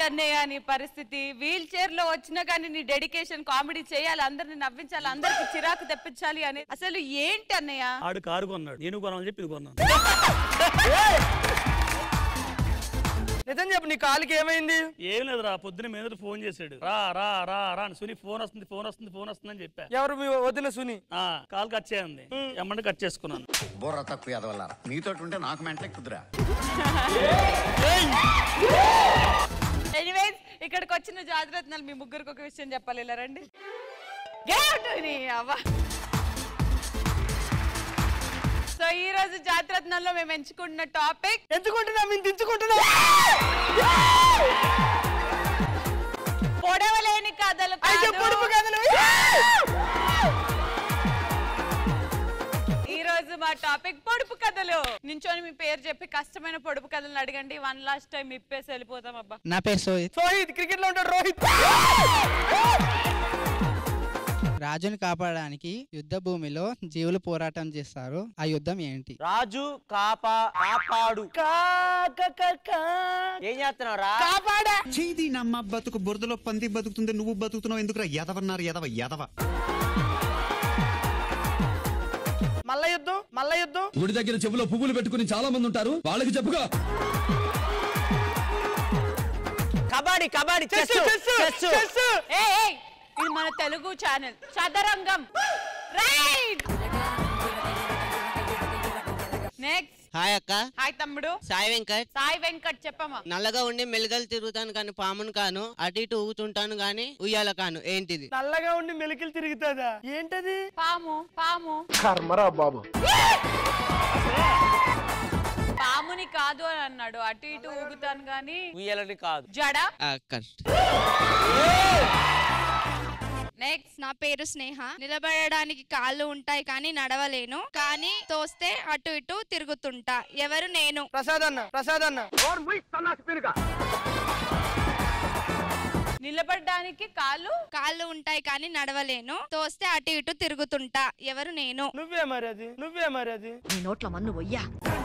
అన్నయ్య నీ పరిస్థితి వీల్ చైర్ లో వచ్చినా కానీ నీ డెడికేషన్ కామెడీ చేయాలి అందరిని నవ్వించాలి అందరికి చిరాకు తెప్పించాలి అని అసలు ఏంటి అన్నయ్య ఆడు కారు కొన్నాడు నేను కొనాలని చెప్పి ఇది కొన్నాను నిజం చెప్పు నీ కాలుకి ఏమైంది ఏం లేదురా పొద్దున మీద ఫోన్ చేశాడు రా రా రా రా అని సుని ఫోన్ వస్తుంది ఫోన్ వస్తుంది ఫోన్ వస్తుంది అని చెప్పా ఎవరు మీ వదిన సుని ఆ కాల్ కట్ చేయండి ఎమ్మంటే కట్ చేసుకున్నాను బుర్ర తక్కువ ఎదవల్ల మీతో ఉంటే నాకు మెంటలే కుదురా ఎనీవేస్ ఇక్కడికి వచ్చిన జాగ్రత్తలు మీ ముగ్గురికి ఒక విషయం చెప్పాలి ఇలా రండి Get out! నీ అవ్వ. సో ఈ రోజు జాతరత్నంలో మేము ఎంచుకున్న టాపిక్ ఎంచుకుంటున్నా మేము దించుకుంటున్నా పొడవలేని కథలు అయితే కాదు. పొడుపు కథలు ఈ రోజు మా టాపిక్ పొడుపు కథలు నించొని మీ పేరు చెప్పి కష్టమైన పొడుపు కథలను అడగండి వన్ లాస్ట్ టైం ఇప్పేసి వెళ్ళిపోతాం అబ్బా నా పేరు సోహిత్ సోహిత్ క్రికెట్ లో ఉంటాడు రోహిత్ రాజుని కాపాడడానికి యుద్ధ భూమిలో జీవులు పోరాటం చేస్తారు ఆ యుద్ధం ఏంటి రాజు కాపా కాపాడు ఏం చేస్తున్నావు రా చేది నమ్మ బతుకు బురదలో పంది బతుకుతుంది నువ్వు బతుకుతున్నావు ఎందుకురా ఎదవన్నారు ఎదవ ఎదవ మల్ల యుద్ధం మల్ల యుద్ధం గుడి దగ్గర చెవులో పువ్వులు పెట్టుకుని చాలా మంది ఉంటారు వాళ్ళకి చెప్పుగా kabaddi kabaddi chess chess chess chess ఏయ్, ఏయ్, ఇది మన తెలుగు ఛానల్ చదరంగం రైట్ నెక్స్ట్ హాయ్ అక్క హాయ్ తమ్ముడు సాయి వెంకట్ సాయి వెంకట్ చెప్పమ్మా నల్లగా ఉండి మెలుగలు తిరుగుతాను కానీ పామును కాను అటు ఇటు ఊగుతుంటాను గాని ఉయ్యాల కాను ఏంటిది నల్లగా ఉండి మెలికలు తిరుగుతుందా ఏంటది పాము పాము కర్మరా బాబు పాముని కాదు అని అన్నాడు అటు ఇటు ఊగుతాను గాని ఉయ్యాలని కాదు జడ కరెక్ట్ నెక్స్ట్ నా పేరు స్నేహ నిలబడడానికి కాళ్ళు ఉంటాయి కానీ నడవలేను కానీ తోస్తే అటు ఇటు తిరుగుతుంటా ఎవరు నేను ప్రసాద్ అన్న ప్రసాద్ అన్న నిలబడడానికి కాళ్ళు కాళ్ళు ఉంటాయి కానీ నడవలేను తోస్తే అటు ఇటు తిరుగుతుంటా ఎవరు నేను నువ్వే మరి అది నువ్వే మరి అది నీ నోట్ల మన్ను వయ్యా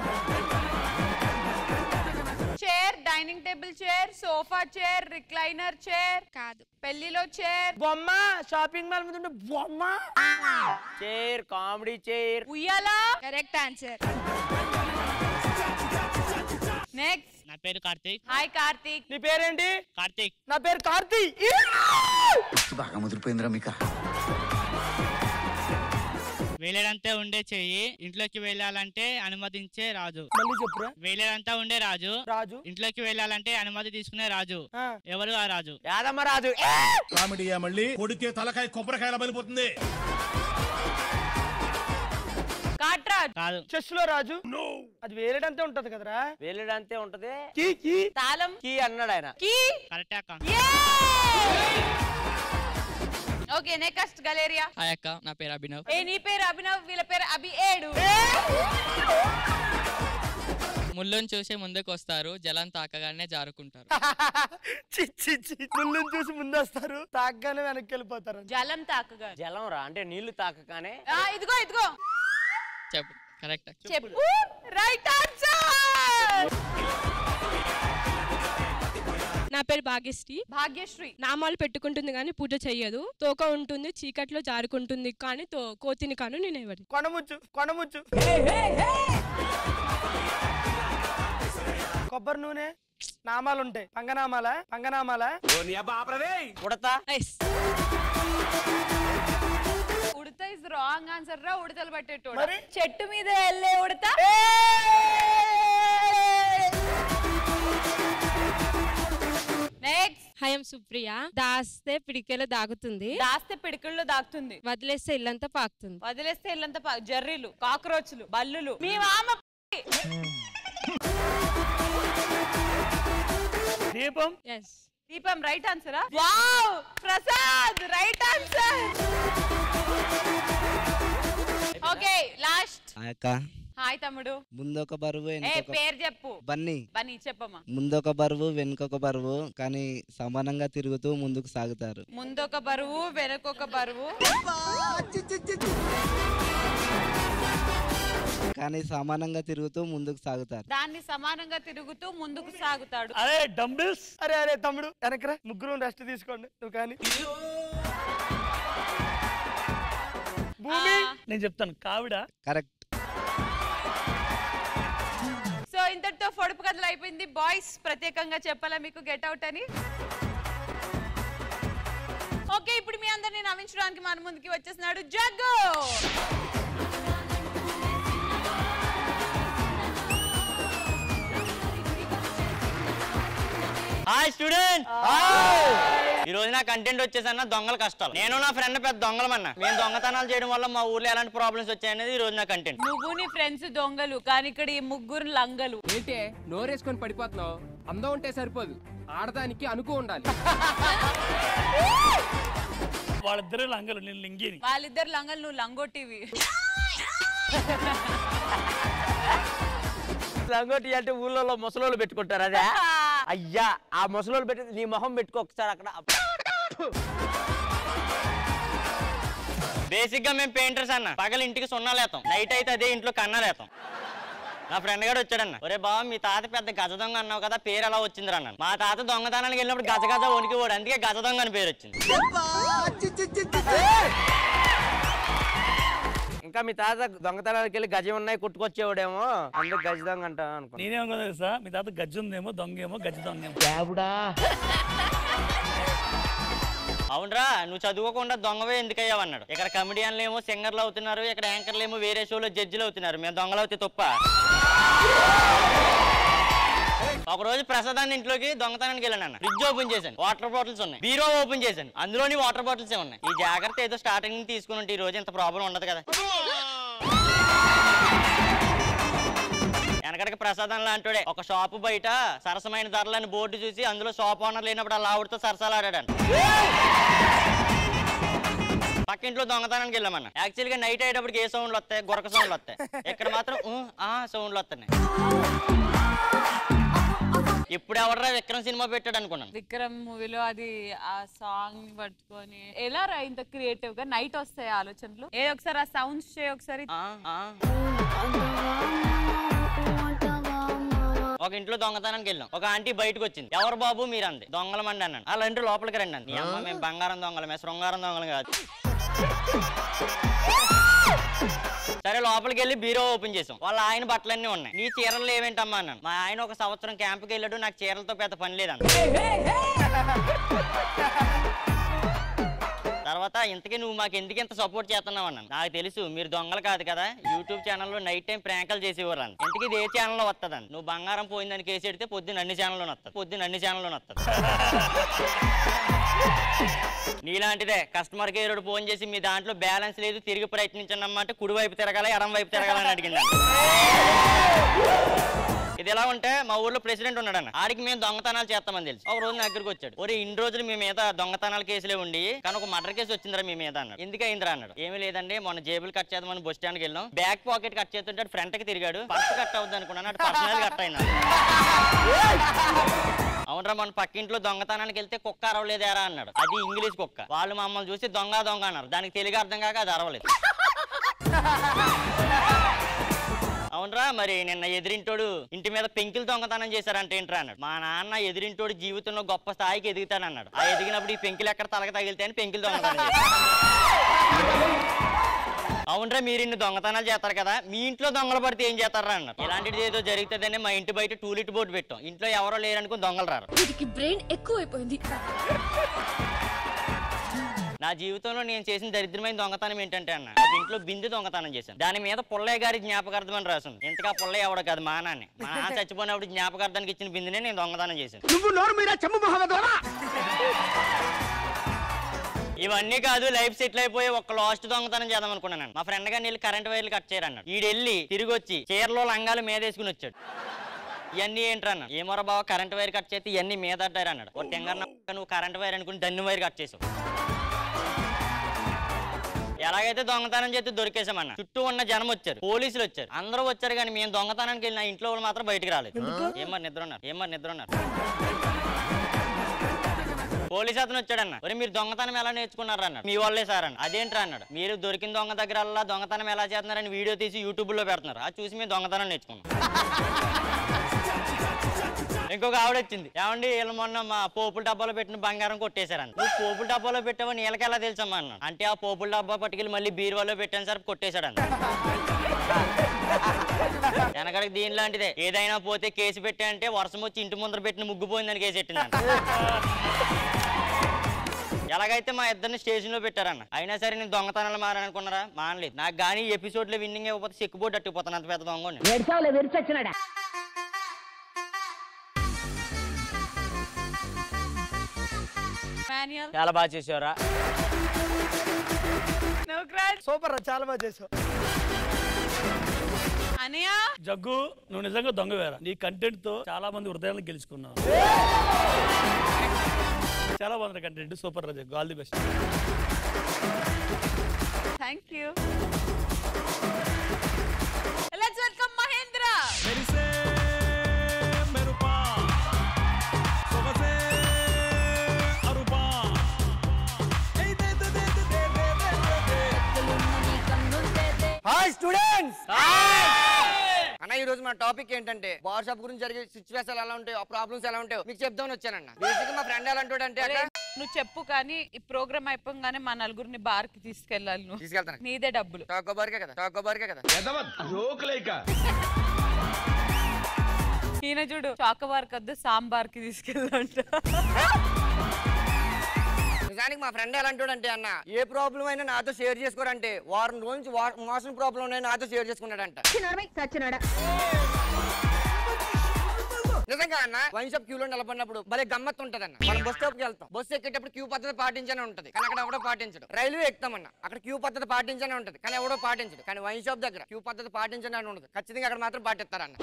chair dining table chair sofa chair recliner chair కాదు పెళ్లిలో చైర్ బొమ్మ షాపింగ్ మాల్ మీద ఉండే బొమ్మ చైర్ కామెడీ చైర్ ఉయ్యాలా కరెక్ట్ ఆన్సర్ నెక్స్ట్ నా పేరు కార్తీక్ హాయ్ కార్తీక్ నీ పేరేంటి కార్తీక్ నా పేరు కార్తీ బాగా ముదిరిపోయిందిరా మీకు వేలేడంతా ఉండే చెయ్యి ఇంట్లోకి వెళ్ళాలంటే అనుమతించే రాజు మళ్ళీ చెప్పురా వేలేడంతా ఉండే రాజు రాజు ఇంట్లోకి వెళ్ళాలంటే అనుమతి తీసుకునే రాజు ఆ. ఎవరు ఆ రాజు యాదమ్మ రాజు కామెడీయా మళ్ళీ కొడితే తలకాయ కొబ్బరికాయల పడిపోతుంది కాట్రాజ్ కాదు చెస్ లో రాజు అది వేరేటంతే ఉంటది కదరా వేలుడంతే ఉంటది కీ కీ తాళం కీ అన్నాడు ఆయన కీ కరెక్ట్ అక్క ఓకే నెక్స్ట్ గలేరియా హాయ్ అక్క నా పేరు అభినవ్ ఏ నీ పేరు అభినవ్ వీళ్ళ పేరు అభి ఏడు ముళ్ళుని చూసి ముందుకు వస్తారు జలం తాకగానే జారుకుంటారు చి చి చి ముళ్ళుని చూసి ముందేస్తారు తాగ్గానే వెనక్కి వెళ్ళిపోతారు జలం తాకగా జలం రా అంటే నీళ్లు తాకగానే ఆ, ఇదిగో ఇదిగో చెప్పు కరెక్ట్ చెప్పు రైట్ ఆన్సర్ నా పేరు భాగ్యశ్రీ భాగ్యశ్రీ నామాలు పెట్టుకుంటుంది కానీ పూజ చెయ్యదు తోక ఉంటుంది చీకట్లో జారుకుంటుంది కానీ తో కోతిని కాను నేను ఎవరి కొనముచ్చు కొనముచ్చు కొబ్బరి నూనె నామాలు ఉంటాయి పంగనామాల పంగనామాల ఉడతా ఉడత ఇస్ రాంగ్ ఆన్సర్ రా ఉడతలు పట్టేటోడు మరి? చెట్టు మీద వెళ్ళే ఉడత నెక్స్ట్ హయం సుప్రియ దాస్తే పిడికెలో దాగుతుంది దాస్తే పిడికిళ్ళు దాక్తుంది వదిలేస్తే ఇల్లంతా పాకుతుంది వదిలేస్తే ఇల్లంతా పా- జర్రీలు కాక్రోచ్లు బల్లులు మీ మామ దీపం ఎస్ దీపం రైట్ ఆన్సరా wow Prasad right answer okay last అక్క హాయ్ తమ్ముడు ముందొక బరువు ఏ వెనుకొక పేరు చెప్పు బన్నీ బనీ చెప్పమ్మా ముందొక బరువు వెనుకొక బరువు కానీ సమానంగా తిరుగుతూ ముందుకు సాగుతారు ముందొక బరువు వెనకొక బరువు కానీ సమానంగా తిరుగుతూ ముందుకు సాగుతారు దాన్ని సమానంగా తిరుగుతూ ముందుకు సాగుతాడు అరే డంబిల్స్ అరే అరే తమ్ముడు వెనకరా ముగ్గురు రెస్ట్ తీసుకోండి నువ్వు కానీ భూమి నేను చెప్తాను కావిడ కరెక్ట్ సో ఇంతటితో పొడుపు కథలు అయిపోయింది బాయ్స్ ప్రత్యేకంగా చెప్పాలా మీకు గెట్ అవుట్ అని ఓకే ఇప్పుడు మీ అందరిని నవ్వించడానికి మన ముందుకి వచ్చేసినాడు జగ్గు హాయ్ స్టూడెంట్ ఈ రోజు నా కంటెంట్ వచ్చేసన్న దొంగల కష్టాలు నేను నా ఫ్రెండ్ పెద్ద దొంగలమన్నా మేము దొంగతనాలు చేయడం వల్ల మా ఊర్లో ఎలాంటి ప్రాబ్లమ్స్ వచ్చాయనేది ఈ రోజు నా కంటెంట్ నువ్వు నీ ఫ్రెండ్స్ దొంగలు కానీ ఇక్కడ ఈ ముగ్గురు లంగలు ఏంటే నోరేసుకొని పడిపోతున్నావు అందం ఉంటే సరిపోదు ఆడదానికి అనుకో ఉండాలి వాళ్ళిద్దరే లంగలు నేను లింగిని వాళ్ళిద్దరు లంగలు నువ్వు లంగొట్టివి లంగోటి అంటే ఊళ్ళో ముసలోళ్ళు పెట్టుకుంటారు అదే అయ్యా ఆ ముసలోళ్ళు పెట్టి నీ మొహం పెట్టుకో ఒకసారి అక్కడ బేసిక్ గా మేము పెయింటర్స్ అన్న పగల ఇంటికి సున్నాలేతాం నైట్ అయితే అదే ఇంట్లో కన్నాలేతాం నా ఫ్రెండ్ గారు వచ్చాడన్న ఒరే బావ మీ తాత పెద్ద గజ దొంగ అన్నావు కదా పేరు ఎలా వచ్చిందిరా అన్నాను మా తాత దొంగతనానికి వెళ్ళినప్పుడు గజ గజ వణికిపోడు అందుకే గజ దొంగ అని పేరు వచ్చింది ఇంకా మీ తాత దొంగతనానికి వెళ్ళి గజం ఉన్నాయి కుట్టుకొచ్చేవాడేమో అందుకు గజ దొంగ అంటా అనుకో నేనేమనుకున్నా తెలుసా మీ తాత గజ్జి ఉందేమో దొంగ ఏమో గజ్జి దొంగ ఏమో అవునరా నువ్వు చదువుకోకుండా దొంగవే ఎందుకయ్యావు అన్నాడు ఇక్కడ కమెడియన్లు ఏమో సింగర్లు అవుతున్నారు ఇక్కడ యాంకర్లు ఏమో వేరే షోలో జడ్జిలు అవుతున్నారు మేము దొంగలు అవుతే తప్ప ఒక రోజు ప్రసాదాన్ని ఇంట్లోకి దొంగతనానికి వెళ్ళాను అన్న ఫ్రిడ్జ్ ఓపెన్ చేశాను వాటర్ బాటిల్స్ ఉన్నాయి బీరో ఓపెన్ చేశాను అందులోని వాటర్ బాటిల్స్ ఉన్నాయి ఈ జాగ్రత్త ఏదో స్టార్టింగ్ నుంచి తీసుకుని ఉంటే ఈ రోజు ఇంత ప్రాబ్లం ఉండదు కదా వెనకడికి ప్రసాదం లాంటివాడే ఒక షాపు బయట సరసమైన ధరలని బోర్డు చూసి అందులో షాప్ ఓనర్ లేనప్పుడు అలా ఆవిడతో సరసాలాడాడు పక్కింట్లో దొంగతనానికి వెళ్ళామన్న యాక్చువల్ గా నైట్ అయ్యేటప్పటికి ఏ సౌండ్లు వస్తాయి గొరక సౌండ్లు వస్తాయి ఇక్కడ మాత్రం ఊ, ఆ సౌండ్లు వస్తున్నాయి ఇప్పుడు ఎవడరా విక్రమ్ సినిమా పెట్టాడు అనుకున్నాను విక్రమ్ మూవీలో అది ఆ సాంగ్ పట్టుకొని ఎలా రా ఇంత క్రియేటివ్ గా నైట్ వస్తాయి ఆలోచనలు ఏ ఒకసారి ఆ సౌండ్స్ చేయ ఒకసారి ఒక ఇంట్లో దొంగతనానికి వెళ్ళాం ఒక ఆంటీ బయటకు వచ్చింది ఎవరు బాబు మీరు అంది దొంగలమండి అన్నాను అలా అంటే లోపలికి రండి అంది అమ్మ మేము బంగారం దొంగలమే శృంగారం దొంగలం కాదు సరే లోపలికి వెళ్ళి బీరో ఓపెన్ చేసాం వాళ్ళ ఆయన బట్టలన్నీ ఉన్నాయి నీ చీరలు ఏమేంటమ్మా అన్నాను మా ఆయన ఒక సంవత్సరం క్యాంప్కి వెళ్ళాడు నాకు చీరలతో పెద్ద పని లేదన్న తర్వాత ఇంతకీ నువ్వు మాకు ఎందుకు ఇంత సపోర్ట్ చేస్తున్నావు అన్నాను నాకు తెలుసు మీరు దొంగలు కాదు కదా యూట్యూబ్ ఛానల్లో నైట్ టైం ప్రాంకలు చేసేవారు అని ఇంతకీ ఇది ఏ ఛానల్లో వస్తుందని నువ్వు బంగారం పోయిందని కేసు పెడితే పొద్దున్న అన్ని ఛానల్లో వస్తుంది పొద్దున్న అన్ని ఛానల్లో వస్తుంది నీలాంటిదే కస్టమర్ కేర్ ఫోన్ చేసి మీ దాంట్లో బ్యాలెన్స్ లేదు తిరిగి ప్రయత్నించండి అమ్మంటే కుడి వైపు తిరగాల ఎడం వైపు తిరగాలని అడిగింది ఇది ఎలా ఉంటే మా ఊర్లో ప్రెసిడెంట్ ఉన్నాడన్న ఆడికి మేము దొంగతనాలు చేస్తామని తెలుసు ఒక రోజు నా దగ్గరికి వచ్చాడు ఒరే ఇన్ని రోజులు మీ మీద దొంగతనాల కేసులే ఉండి కానీ ఒక మర్డర్ కేసు వచ్చిందిరా మీ మీద అన్నాడు ఎందుకు అయిందిరా అన్నాడు ఏమీ లేదండి మొన్న జేబులు కట్ చేద్దామని బస్ స్టాండ్కి వెళ్ళాం బ్యాక్ పాకెట్ కట్ చేస్తుంటే ఫ్రంట్ కి తిరిగాడు పర్స్ కట్ అవుద్ది అనుకున్నాను అటు పర్సనల్ కట్ అయింది అవునరా మన పక్కింట్లో దొంగతనానికి వెళ్తే కుక్క అరవలేదేరా అన్నాడు అది ఇంగ్లీష్ కుక్క వాళ్ళు మమ్మల్ని చూసి దొంగ దొంగ అన్నారు దానికి తెలుగు అర్థం కాక అది అరవలేదు అవునరా మరి నిన్న ఎదిరింటోడు ఇంటి మీద పెంకిల్ దొంగతనం చేశారంటే ఏంట్రా అన్నాడు మా నాన్న ఎదిరింటోడు జీవితంలో గొప్ప స్థాయికి ఎదుగుతానన్నాడు ఆ ఎదిగినప్పుడు ఈ పెంకిలు ఎక్కడ తలక తగిలితే అని పెంకిల్ దొంగతనం చేశాడు. అవునరా మీరు ఇన్ని దొంగతనాలు చేస్తారు కదా మీ ఇంట్లో దొంగలు పడితే ఏం చేస్తారా అన్నారు ఇలాంటిది ఏదో జరుగుతుందని మా ఇంటి బయట టూలిట్ బోర్డు పెట్టాం ఇంట్లో ఎవరో లేరనుకుని దొంగలు రారు వీటికి బ్రెయిన్ ఎక్కువైపోయింది నా జీవితంలో నేను చేసిన దరిద్రమైన దొంగతనం ఏంటంటే అన్న ఒక ఇంట్లో బిందె దొంగతనం చేశాను దాని మీద పుల్లయ్య గారి జ్ఞాపకార్థం అని రాసింది ఇంతగా పుల్లయ్య ఎవడో కాదు మా నాన్నే మా నాన్న చచ్చిపోయినప్పుడు జ్ఞాపకార్థానికి ఇచ్చిన బిందెనే నేను దొంగతనం చేశాను నువ్వు నోరు మీరా చెమ్ము మహమ్మద్ ఇవన్నీ కాదు లైఫ్ సెటిల్ అయిపోయి ఒక లాస్ట్ దొంగతనం చేద్దాం అనుకున్నాను మా ఫ్రెండ్ గారిని వెళ్ళి కరెంట్ వైర్లు కట్ చేయరన్నాడు ఈడు వెళ్ళి తిరిగి వచ్చి చీరలో లంగాలు మీద వేసుకుని వచ్చాడు ఇవన్నీ ఏంట్రన్న ఏమోరా బావ కరెంట్ వైర్ కట్ చేస్తే ఇవన్నీ మీద అడ్డారు అన్నాడు ఒక టెంగర్ నువ్వు కరెంట్ వైర్ అనుకుని దన్ని వైర్ కట్ చేసావు ఎలాగైతే దొంగతనం చేస్తే దొరికేసామన్న చుట్టూ ఉన్న జనం వచ్చారు పోలీసులు వచ్చారు అందరూ వచ్చారు కానీ మేము దొంగతనానికి వెళ్ళిన ఇంట్లో వాళ్ళు మాత్రం బయటికి రాలేదు ఏమో నిద్ర ఉన్నారు ఏమో నిద్ర ఉన్నారు పోలీస్ అతను వచ్చాడన్న ఒరే మీరు దొంగతనం ఎలా నేర్చుకున్నారు అన్నాడు మీ వాళ్ళే సార్ అన్న అదేంట్రా అన్నాడు మీరు దొరికిన దొంగ దగ్గర దొంగతనం ఎలా చేస్తున్నారని వీడియో తీసి యూట్యూబ్ లో పెడుతున్నారు అది చూసి మేము దొంగతనం నేర్చుకున్నాం ఇంకొక ఆవిడ వచ్చింది ఏమండి వీళ్ళు మొన్న మా పోపుల డబ్బాలో పెట్టిన బంగారం కొట్టేశారంట నువ్వు పోపుల డబ్బాలో పెట్టావని నీళ్ళకి ఎలా తెలుసమ్మా అన్న అంటే ఆ పోపుల డబ్బా పట్టుకెళ్ళి మళ్ళీ బీరువాలో పెట్టాను సార్ కొట్టేశాడంట వెనకడికి దీని లాంటిదే ఏదైనా పోతే కేసు పెట్టా అంటే వర్షం వచ్చి ఇంటి ముందర పెట్టిన ముగ్గు పోయిందని కేసు పెట్టిందంట ఎలాగైతే మా ఇద్దరిని స్టేషన్ లో పెట్టారన్న అయినా సరే నేను దొంగతనాలు మారనుకున్నారా మానలేదు నాకు కానీ ఎపిసోడ్ లో విన్నింగ్ ఇవ్వకపోతే సిక్కుపోటు అట్టుకుపోతాను అంత పెద్ద దొంగ మాన్యువల్ చాలా బాగా చేసేవారా సూపర్ రా చాలా బాగా చేసావు అనయ్య జగ్గు నువ్వు నిజంగా దొంగవేరా నీ కంటెంట్ తో చాలా మంది హృదయాలను గెలుచుకున్నావు చాలా బాగుంది కంటెంట్ సూపర్ రా Jaggu all the best thank you let's welcome Mahendra hi students అన్న ఈ రోజు మన టాపిక్ ఏంటంటే బార్ షాప్ గురించి జరిగే సిచ్యువేషన్ ఎలా ఉంటాయో ఆ ప్రాబ్లమ్స్ ఎలా ఉంటాయో మీకు చెప్దామని వచ్చానన్న బేసిక్ మా ఫ్రెండ్ ఎలా అంటాడంటే అక్క నువ్వు చెప్పు కానీ ఈ ప్రోగ్రామ్ అయిపోగానే మా నలుగురిని బార్ కి తీసుకెళ్ళాలి నువ్వు తీసుకెళ్తాను నీదే డబ్బులు టాకో బార్కే కదా టాకో బార్కే కదా ఈయన చూడు చాకబార్ కద్దు సాంబార్ కి తీసుకెళ్ళంట నిజానికి మా ఫ్రెండ్ ఎలా అంటాడంటే అన్న ఏ ప్రాబ్లం అయినా నాతో షేర్ చేసుకోరంటే వారం రోజు నుంచి వా- మోసం ప్రాబ్లం అయినా నాతో షేర్ చేసుకున్నాడంట నిజంగా అన్న వైన్ షాప్ క్యూలో నిలబడినప్పుడు భలే గమ్మత్ ఉంటదన్న మనం బస్ స్టాప్ కి వెళ్తాం బస్సు ఎక్కేటప్పుడు క్యూ పద్ధతి పాటించనే ఉంటది కానీ అక్కడ ఎవడో పాటించడు రైల్వే ఎక్కుతామన్న అక్కడ క్యూ పద్ధతి పాటించనే ఉంటది కానీ ఎవడో పాటించడు కానీ వైన్ షాప్ దగ్గర క్యూ పద్ధతి పాటించనే అని ఉండదు ఖచ్చితంగా అక్కడ మాత్రం పాటిస్తారన్న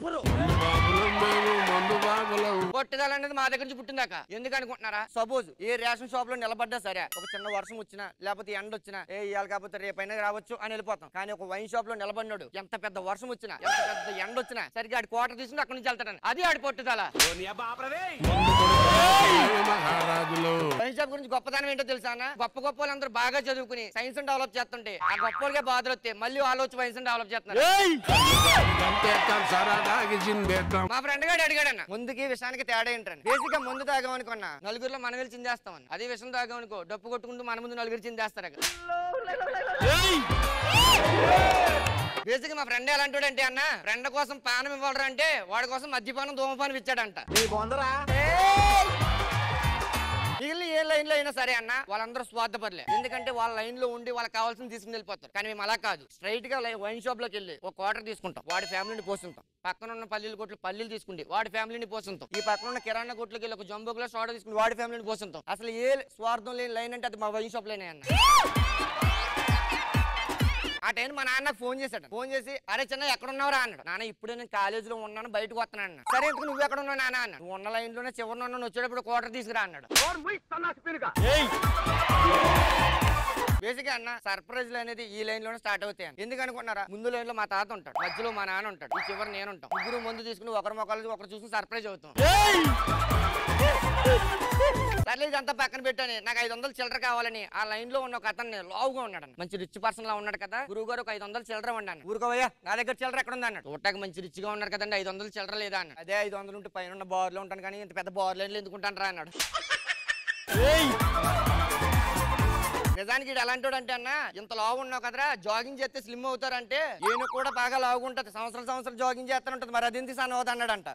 పట్టుదల అనేది మా దగ్గర నుంచి పుట్టిందాక ఎందుకు అనుకుంటున్నారా సపోజ్ ఏ రేషన్ షాప్ లో నిలబడ్డా సరే ఒక చిన్న వర్షం వచ్చినా లేకపోతే ఎండ వచ్చినా ఏ ఇవాళ కాకపోతే రేపైనా రావచ్చు అని వెళ్ళిపోతాం కానీ ఒక వైన్ షాప్ లో నిలబడినాడు ఎంత పెద్ద వర్షం వచ్చినా ఎంత పెద్ద ఎండ వచ్చినా సరిగ్గా ఆడి కోట తీసుకుని అక్కడి నుంచి వెళ్తాడని అది ఆడి పట్టుదల వైన్ షాప్ గురించి గొప్పదనం ఏంటో తెలుసా అన్న గొప్ప గొప్ప వాళ్ళందరూ బాగా చదువుకుని సైన్స్ డెవలప్ చేస్తుంటే ఆ గొప్ప వాళ్ళకే బాధలు వస్తే మళ్ళీ వాళ్ళు వచ్చి వైన్స్ డెవలప్ చేస్తున్నారు మా ఫ్రెండ్ గారు అడిగాడన్న ముందుకి విషయానికి తేడా ఏంటని బేసిక్ గా ముందు తాగాం అనుకున్నా నలుగురిలో మనం వెళ్ళి చిందేస్తామని అదే విషయం తాగాం అనుకో డప్పు కొట్టుకుంటూ మన ముందు నలుగురు చిందేస్తారు అక్కడ బేసిక్ మా ఫ్రెండ్ ఎలా అంటాడంటే అన్న ఫ్రెండ్ కోసం పానం ఇవ్వడరా అంటే వాడి కోసం మద్యపానం ధూమపానం ఇచ్చాడంట మిగిలిన ఏ లైన్ లో అయినా సరే అన్న వాళ్ళందరూ స్వార్థపడలే ఎందుకంటే వాళ్ళ లైన్ లో ఉండి వాళ్ళకి కావాల్సింది తీసుకుని వెళ్ళిపోతారు కానీ మేము అలా కాదు స్ట్రైట్ గా వైన్ షాప్ లోకి వెళ్ళి ఒక క్వార్టర్ తీసుకుంటాం వాడి ఫ్యామిలీని పోస్తుంటాం పక్కన ఉన్న పల్లీల కొట్లు పల్లీలు తీసుకుండి వాడి ఫ్యామిలీని పోస్తుంటాం ఈ పక్కన ఉన్న కిరాణా కొట్లకి వెళ్ళి ఒక జంబో గ్లాస్ ఆర్డర్ తీసుకుని వాడి ఫ్యామిలీని పోస్తుంటాం అసలు ఏ స్వార్థం లేని లైన్ అంటే అది మా వైన్ షాప్ లోనే అన్న ఆ టైం మా నాన్న ఫోన్ చేశాడు ఫోన్ చేసి అరే చిన్న ఎక్కడ ఉన్నావురా అన్నాడు నాన్న ఇప్పుడే నేను కాలేజీలో ఉన్నాను బయటకు వస్తున్నాను అన్నాడు. సరే ఎందుకు నువ్వు ఎక్కడ ఉన్నావు నాన్న అన్నాడు నువ్వు ఉన్న లైన్ లోనే చివరి ఉన్నాను వచ్చేటప్పుడు క్వార్టర్ తీసుకురా అన్నాడు బేసిక్ అన్న సర్ప్రైజ్ అనేది ఈ లైన్ లోనే స్టార్ట్ అవుతాయి అన్న. ఎందుకు అనుకుంటున్నారా ముందు లైన్ లో మా తాత ఉంటాడు మధ్యలో మా నాన్న ఉంటాడు ఈ చివరి నేను ఉంటాను ముగ్గురు ముందు తీసుకుని ఒకరి మొక్కలు ఒకరు చూసి సర్ప్రైజ్ అవుతాం సర్లే ఇదంతా పక్కన పెట్టాను నాకు ఐదు వందలు చిల్లర కావాలని ఆ లైన్ లో ఉన్న ఒక అతను లావుగా ఉన్నాడు మంచి రిచ్ పర్సన్ లా ఉన్నాడు కదా గురువు గారు ఒక ఐదు వందలు చిల్లర ఉన్నాను ఊరుకోవయ్యా నా దగ్గర చిల్లర ఎక్కడ ఉంది అన్నాడు చూడటానికి మంచి రిచ్ గా ఉన్నారు కదండి ఐదు వందలు చిల్లర లేదా అన్నాడు అదే ఐదు వందలు ఉంటే పైన ఉన్న బార్ లో ఉంటాను కానీ ఇంత పెద్ద బార్ లైన్ లో ఎందుకుంటాను రా అన్నాడు నిజానికి ఇది ఎలాంటి అంటే అన్న ఇంత లావు ఉన్నావు కదరా జాగింగ్ చేస్తే స్లిమ్ అవుతారంటే నేను కూడా బాగా లావుగా ఉంటది సంవత్సరం సంవత్సరం జాగింగ్ చేస్తానంటది మరి అది సన్ అవుతా అన్నాడంట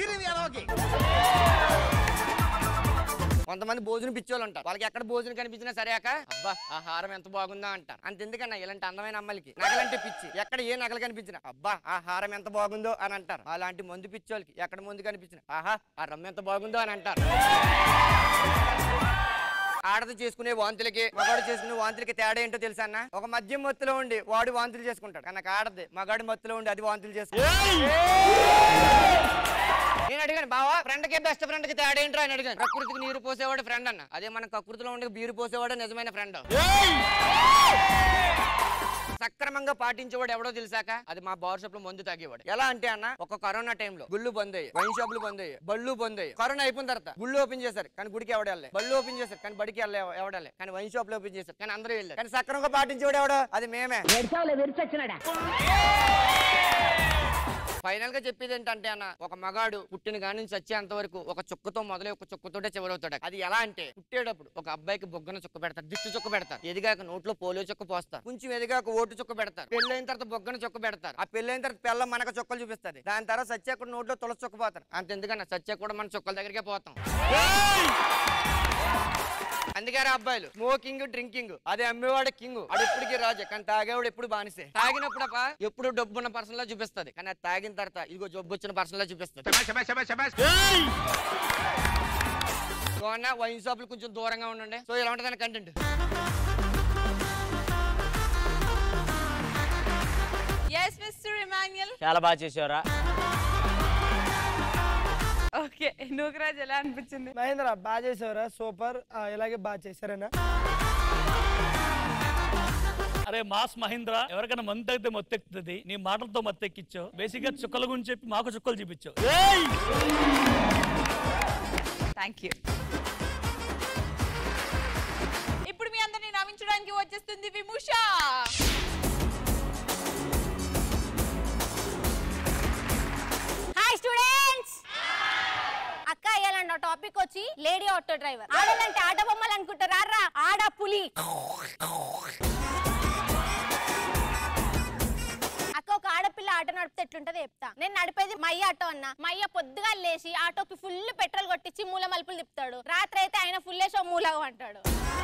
కొంతమంది భోజనం పిచ్చోళ్ళు ఉంటారు వాళ్ళకి ఎక్కడ భోజనం కనిపించినా సరేక అబ్బా ఆహారం ఎంత బాగుందా అంటారు అంత ఎందుకన్నా ఇలాంటి అందమైన అమ్మాయిలకి నగలంటే పిచ్చి ఎక్కడ ఏ నగలు కనిపించినా అబ్బా ఆహారం ఎంత బాగుందో అని అంటారు అలాంటి మందు పిచ్చోళ్ళకి ఎక్కడ మందు కనిపించినా ఆహా ఆ రమ్మ ఎంత బాగుందో అని అంటారు ఆడది చేసుకునే వాంతులకి మగాడు చేసుకునే వాంతులకి తేడా ఏంటో తెలుసా అన్న ఒక మద్యం మత్తులో ఉండి వాడు వాంతులు చేసుకుంటాడు కనుక ఆడది మగాడి మత్తులో ఉండి అది వాంతులు చేసుకుంటాడు నేను అడిగాను బావా ఫ్రెండ్ కి బెస్ట్ ఫ్రెండ్ కి తేడా ఏంట్రా అని అడిగాను ప్రకృతికి నీరు పోసేవాడు ఫ్రెండ్ అన్న అదే మన ప్రకృతిలో ఉండే బీరు పోసేవాడు నిజమైన ఫ్రెండ్ సక్రమంగా పాటించేవాడు ఎవడో తెలిసాక అది మా బార్ షాప్ లో మందు తాగేవాడు ఎలా అంటే అన్న ఒక కరోనా టైంలో గుళ్ళు బంద్ అయ్యాయి వైన్ షాపులు బంద్ అయ్యాయి బళ్ళు బంద్ అయ్యాయి కరోనా అయిపోయిన తర్వాత గుళ్ళు ఓపెన్ చేశారు కానీ గుడికి ఎవడాలి బళ్ళు ఓపెన్ చేశారు కానీ బడికి వెళ్ళే ఎవడాలి కానీ వైన్ షాప్ లో ఓపెన్ చేశారు కానీ అందరూ వెళ్ళారు కానీ సక్రమంగా పాటించేవాడు ఎవడో అది మేమే ఫైనల్ గా చెప్పేది ఏంటంటే అన్న ఒక మగాడు పుట్టిన కాడి నుంచి వచ్చేంత వరకు ఒక చుక్కతో మొదలై ఒక చుక్కతోటే చివరవుతాడు అది ఎలా అంటే పుట్టేటప్పుడు ఒక అబ్బాయికి బొగ్గన చుక్క పెడతారు దిష్టి చుక్క పెడతారు ఎదిగాక నోట్లో పోలియో చుక్క పోస్తారు కొంచెం ఎదిగాక ఓటు చుక్క పెడతారు పెళ్ళైన తర్వాత బొగ్గన చుక్క పెడతారు ఆ పెళ్ళైన తర్వాత పిల్ల మనక చుక్కలు చూపిస్తుంది దాని తర్వాత సత్య కూడా నోట్లో తులసి చుక్క పోతారు అంత ఎందుకన్నా సత్య కూడా మన చుక్కల దగ్గరికే పోతాం అందుకే అబ్బాయిలు స్మోకింగ్ డ్రింకింగ్ అదే అమ్మేవాడు కింగ్ అది ఎప్పటికీ రాజు కానీ తాగేవాడు ఎప్పుడు బానిసే తాగినప్పుడు అప్ప ఎప్పుడు డబ్బున్న పర్సన్ లా చూపిస్తుంది కానీ అది తాగిన తర్వాత ఇదిగో జబ్బు వచ్చిన పర్సన్ లా చూపిస్తుంది సో అన్న వైన్ షాపులు కొంచెం దూరంగా ఉండండి సో ఇలా ఉంటుంది కంటెంట్ ఎస్ మిస్టర్ ఇమాన్యుయల్ చాలా బాగా చేసేవరా ఓకే నూకరాజ్ ఎలా అనిపించింది మహేంద్ర బాగా చేసావురా సూపర్ ఆ, ఇలాగే బాగా చేశారన్నా అరే మాస్ మహేంద్ర ఎవరికైనా మందు తాగితే మొత్తెక్కుతుంది నీ మాటలతో మొత్తెక్కిచ్చావు బేసిక్ గా చుక్కల గురించి చెప్పి మాకు చుక్కలు చూపించావు థ్యాంక్ యూ ఇప్పుడు మీ అందరిని నవ్వించడానికి వచ్చేస్తుంది విముష హాయ్ స్టూడెంట్స్ అక్క ఇయ్యాలండి టాపిక్ వచ్చి లేడీ ఆటో డ్రైవర్ ఆడాలంటే ఆట బొమ్మలు అనుకుంటారా రా ఆడ పులి అక్క ఒక ఆడపిల్ల ఆటో నడిపితే ఎట్లుంటదో చెప్తా నేను నడిపేది మయ్య ఆటో అన్న మయ్య పొద్దుగా లేచి ఆటోకి ఫుల్ పెట్రోల్ కొట్టించి మూల మలుపులు తిప్పుతాడు రాత్రి అయితే ఆయన ఫుల్ వేసో మూలగా అంటాడు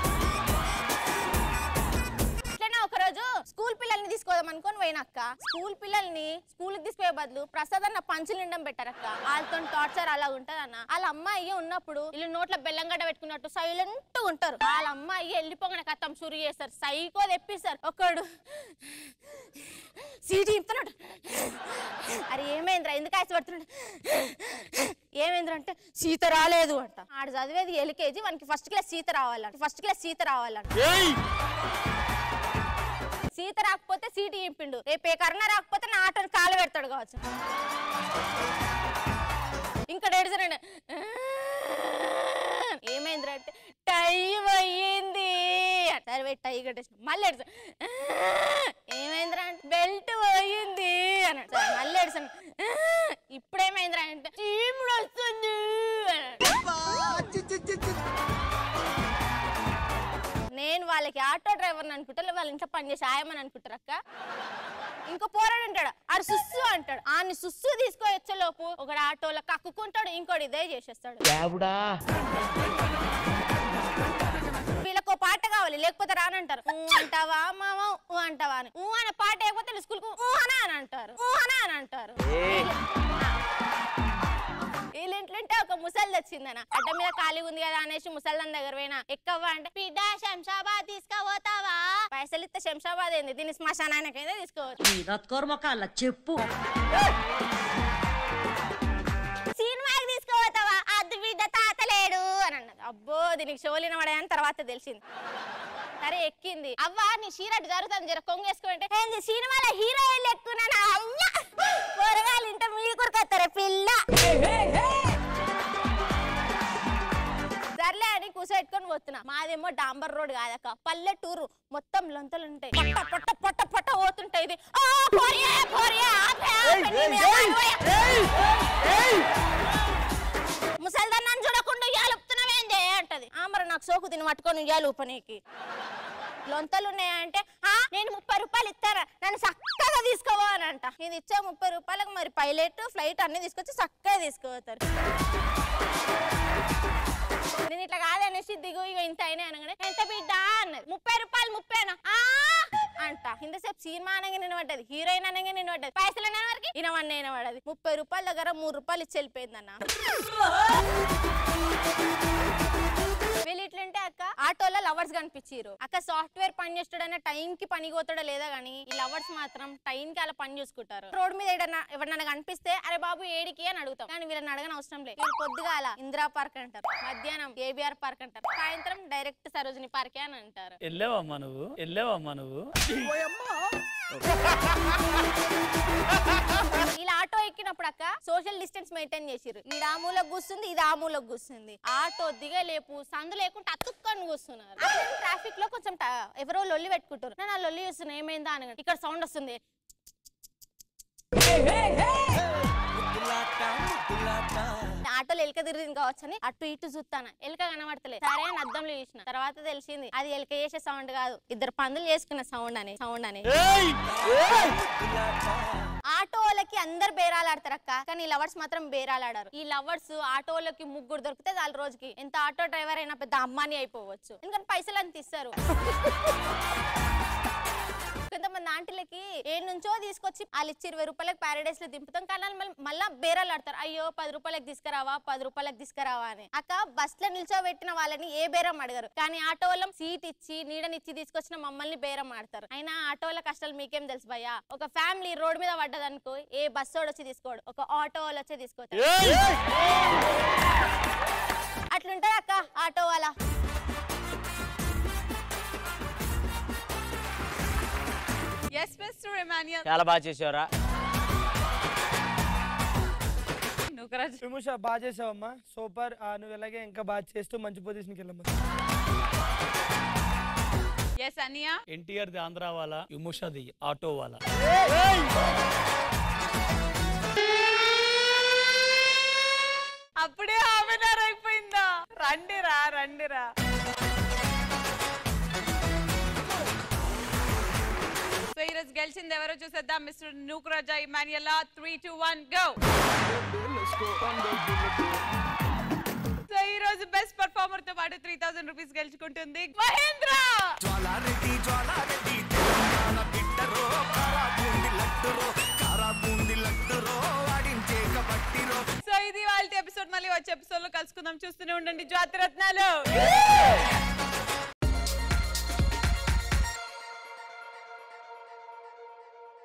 ఇట్లనే ఒకరోజు స్కూల్ పిల్లల్ని తీసుకోదాం అనుకొని పోయినక్క స్కూల్ పిల్లల్ని స్కూల్ తీసుకుపోయే బదులు ప్రసాద్ అన్న పంచులు నిండం పెట్టారక్క వాళ్ళతో టార్చర్ అలా ఉంటది అన్న వాళ్ళ అమ్మాయి ఉన్నప్పుడు వీళ్ళు నోట్ల బెల్లం గడ్డ పెట్టుకున్నట్టు సైలెంట్ ఉంటారు వాళ్ళ అమ్మాయి వెళ్ళిపోగానే కథం సురి చేస్తారు సైకో తెప్పిస్తారు ఒకడు సీటీ ఇస్తున్నాడు అరే ఏమైందిరా ఎందుకు ఆశపడుతున్నాడు ఏమైందిరా అంటే సీత రాలేదు అంట ఆడు చదివేది ఎల్కేజీ వానికి ఫస్ట్ క్లాస్ సీత రావాలంట ఫస్ట్ క్లాస్ సీత రావాలంట సీత రాకపోతే సీటు చెప్పిండు రేపు ఏ కరోనా రాకపోతే నా ఆటోని కాలు పెడతాడు కావచ్చు ఇంకా ఏడుసరండి ఏమైందిరా అంటే టైం అయ్యింది సరే టై కట్టేసి మళ్ళీ ఏడుసా ఏమైందిరా అంటే బెల్ట్ పోయింది అన్నాడు సరే మళ్ళీ ఏడుసాను ఇప్పుడేమైందిరా అంటే చీముడు వస్తుంది నేను వాళ్ళకి ఆటో డ్రైవర్ అనుకుంటా వాళ్ళ ఇంట్లో పనిచేసి ఆయమని అనుకుంటారు అక్క ఇంకో పోరాడు అంటాడు ఆడు సుస్సు అంటాడు ఆని సుస్సు తీసుకొని వచ్చే లోపు ఒకడు ఆటోలో కక్కుకుంటాడు ఇంకోటి ఇదే చేసేస్తాడు వీళ్ళకు ఓ పాట కావాలి లేకపోతే రానంటారు ఊ అంటావా మామ ఊ అంటావా అని ఊ అనే పాట అయిపోతే స్కూల్ కు ఊ అనా అని అంటారు ఊ అనా అని అంటారు వీళ్ళ ఇంట్లోంటే ఒక ముసలి వచ్చిందన అడ్డ మీద ఖాళీగా ఉంది కదా అనేసి ముసల్దాన్ దగ్గర పోయినా ఎక్కవా అంటే బిడ్డ శంషాబాద్ తీసుకుపోతావా పైసలు ఇస్తే శంషాబాద్ ఏంది దీన్ని శ్మశానానికైతే తీసుకోవచ్చు చెప్పు సినిమాకి తీసుకుపోతావా అది బిడ్డ తాతలేడు అని అన్నది అబ్బో దీనికి షోలిన పడాయని తర్వాత తెలిసింది సరే ఎక్కింది అవ్వా నీ చీరట్టు జరుగుతుంది జర కొంగేసుకుంటే ఏంది సినిమాలో హీరోయిన్లు ఎక్కున్నానా అవ్వా కూరగాయలు ఇంట మీరు కొరకొస్తారే పిల్ల సర్లే అని కూసెట్టుకొని పోతున్నా మాదేమో డాంబర్ రోడ్ కాదక్క పల్లెటూరు మొత్తం లొంతలు ఉంటాయి పొట్ట పొట్ట పొట్ట పొట్ట పోతుంటాయి ఇది ఆ, పోరియే, పోరియే, ఆపే, ఆపే, నీ మీద పోయే. ముసల్దాన్ని చూడకుండా ఉయ్యాలుపుతున్నావేందే అంటది ఆ మరి నాకు సోకు తిని పట్టుకొని ఉయ్యాలు ఊపనీకి లొంతలు ఉన్నాయంటే "ఆ, నేను ముప్పై రూపాయలు ఇస్తారా నన్ను చక్కగా తీసుకోవా అని అంట ఇది ఇచ్చే ముప్పై రూపాయలకు మరి పైలట్ ఫ్లైట్ అన్ని తీసుకొచ్చి చక్కగా తీసుకోపోతారు నేను ఇట్లా కాదనేసి దిగు ఇక ఇంత అయినా అనగానే ఎంత బిడ్డ అన్నది ముప్పై రూపాయలు ముప్పైనా ఆ అంట ఇంతసేపు సినిమా అనగా నిలబడ్డది హీరోయిన్ అనగా నిలబడ్డది పైసలు అనే వరకు ఇనవన్నీ నిలబడది ముప్పై రూపాయల దగ్గర మూడు రూపాయలు ఇచ్చి వెళ్ళిపోయిందన్న వీళ్ళు ఇట్లంటే అక్క ఆటోలో లవర్స్ కనిపించారు ఇచ్చిర్రు అక్క సాఫ్ట్వేర్ పని చేస్తాడైనా టైం కి పని పోతాడో లేదా గానీ ఈ లవర్స్ మాత్రం టైం కి అలా పని చూసుకుంటారు రోడ్ మీద ఏడన్నా ఎవరన్నా కనిపిస్తే అరే బాబు ఏడికి అని అడుగుతాం కానీ వీళ్ళని అడగని అవసరం లేదు వీళ్ళు పొద్దుగాల ఇందిరా పార్క్ అంటారు మధ్యాహ్నం ఏబిఆర్ పార్క్ అంటారు సాయంత్రం డైరెక్ట్ సరోజిని పార్కే అని అంటారు వెళ్ళావమ్మా నువ్వు వెళ్ళావమ్మా నువ్వు ఇలా ఆటో ఎక్కినప్పుడు అక్క సోషల్ డిస్టెన్స్ మెయింటైన్ చేసిర్రు ఈ ఆమూలకు కూస్తుంది ఇది ఆమూలకు కూస్తుంది ఆటో దిగలేపు సందు లేకుండా అతుక్కొని కూస్తున్నారు ట్రాఫిక్ లో కొంచెం ట- ఎవరో లొల్లి పెట్టుకుంటారు నేను ఆ లొల్లి చూస్తున్నా ఏమైందా అని ఇక్కడ సౌండ్ వస్తుంది ఆటోలో ఎలక తిరిగింది కావచ్చు అని అటు ఇటు చూస్తాను ఎలక కనబడతలే సరే అని అద్దంలో చూసిన తర్వాత తెలిసింది అది ఎలక చేసే సౌండ్ కాదు ఇద్దరు పందులు చేసుకున్న సౌండ్ అని సౌండ్ అని ఆటో వాళ్ళకి అందరు బేరాలు ఆడతారు అక్క కానీ ఈ లవర్స్ మాత్రం బేరాలు ఆడారు ఈ లవర్స్ ఆటో వాళ్ళకి ముగ్గురు దొరికితే చాలు రోజుకి ఎంత ఆటో డ్రైవర్ అయినా పెద్ద అమ్మాని అయిపోవచ్చు ఎందుకంటే పైసలు అంత ఇస్తారు కొంతమంది ఆంటీలకి ఏ నుంచో తీసుకొచ్చి వాళ్ళు ఇచ్చి ఇరవై రూపాయలకి ప్యారడైస్ లో దింపుతాం కానీ వాళ్ళు మళ్ళీ- మళ్ళా బేరాలు ఆడతారు అయ్యో పది రూపాయలకి తీసుకురావా పది రూపాయలకి తీసుకురావా అని అక్క బస్ లో నిల్చోబెట్టిన వాళ్ళని ఏ బేరం అడగరు కానీ ఆటో వాళ్ళం సీట్ ఇచ్చి నీడనిచ్చి తీసుకొచ్చిన మమ్మల్ని బేరం ఆడతారు అయినా ఆటో వాళ్ళ కష్టాలు మీకేం తెలుసు భయ్యా ఒక ఫ్యామిలీ రోడ్ మీద పడ్డదనుకో ఏ బస్ వాడు వచ్చి తీసుకోడు ఒక ఆటో వాళ్ళు వచ్చి తీసుకోవచ్చు అట్లుంటారు అక్క ఆటో వాళ్ళ ఎస్ మిస్టర్ ఎమాన్యుయల్ చాలా బాగా చేసేవరా నూకరాజ్ విముష బాగా చేసావమ్మా సూపర్ ఆ, నువ్వు ఇలాగే ఇంకా బాగా చేస్తూ మంచి పొజిషన్కి వెళ్ళమ్మా ఎస్ అనియా ఎన్టీఆర్ ది ఆంధ్ర వాళ్ళ విముషది ఆటో వాళ్ళ అప్పుడే హాఫ్ అయిపోయిందా రండిరా రండిరా సో ఈరోజు గెలిచింది ఎవరో చూసేద్దాం mister Nookaraja Emmanuel three two one go so ఈ రోజు బెస్ట్ పర్ఫార్మర్ తో పాటు త్రీ థౌసండ్ రూపీస్ గెలుచుకుంటుంది మహేంద్ర సో ఇది వాళ్ళ ఎపిసోడ్ మళ్ళీ వచ్చే ఎపిసోడ్ లో కలుసుకుందాం చూస్తూనే ఉండండి జ్యోతిరత్నాలు